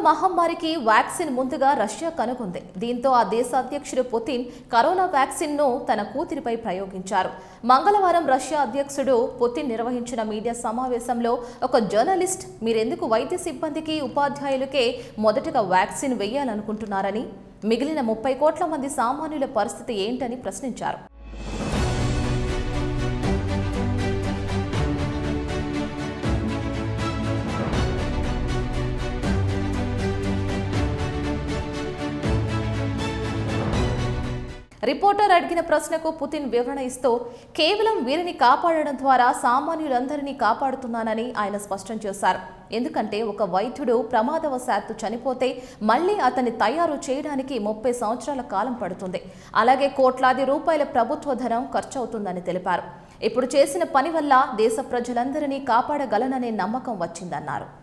మహమ్మారికి vaccine ముందుగా Russia కనుగొంది దీంతో ఆ దేశ అధ్యక్షుడు పుతిన్ కరోనా వ్యాక్సిన్ ను తన కూతురిపై ప్రయోగించారు మంగళవారం రష్యా అధ్యక్షుడు పుతిన్ నిర్వహించిన మీడియా సమావేశంలో ఒక జర్నలిస్ట్ మీరెందుకు వైద్య సిబ్బందికి ఉపాధ్యాయులకే మొదటగా వ్యాక్సిన్ వేయాలనుకుంటున్నారని మిగిలిన ముప్పై కోట్ల మంది సామాన్యుల పరిస్థితి ఏంటని ప్రశ్నించారు రిపోర్టర్ అడిగిన ప్రశ్నకు పుతిన్ వివరణ ఇస్తూ కేవలం వీరిని కాపాడడం ద్వారా సామాన్యులందరినీ కాపాడుతున్నానని ఆయన స్పష్టం చేశారు ఎందుకంటే ఒక వైద్యుడు ప్రమాదవశాత్తు చనిపోతే మళ్ళీ అతన్ని తయారు చేయడానికి ముప్పై సంవత్సరాల కాలం పడుతుంది అలాగే కోట్లాది రూపాయల ప్రభుత్వ ధనం ఖర్చవుతుందని తెలిపారు ఇప్పుడు చేసిన పని వల్ల దేశ ప్రజలందరినీ కాపాడగలననే నమ్మకం వచ్చిందన్నారు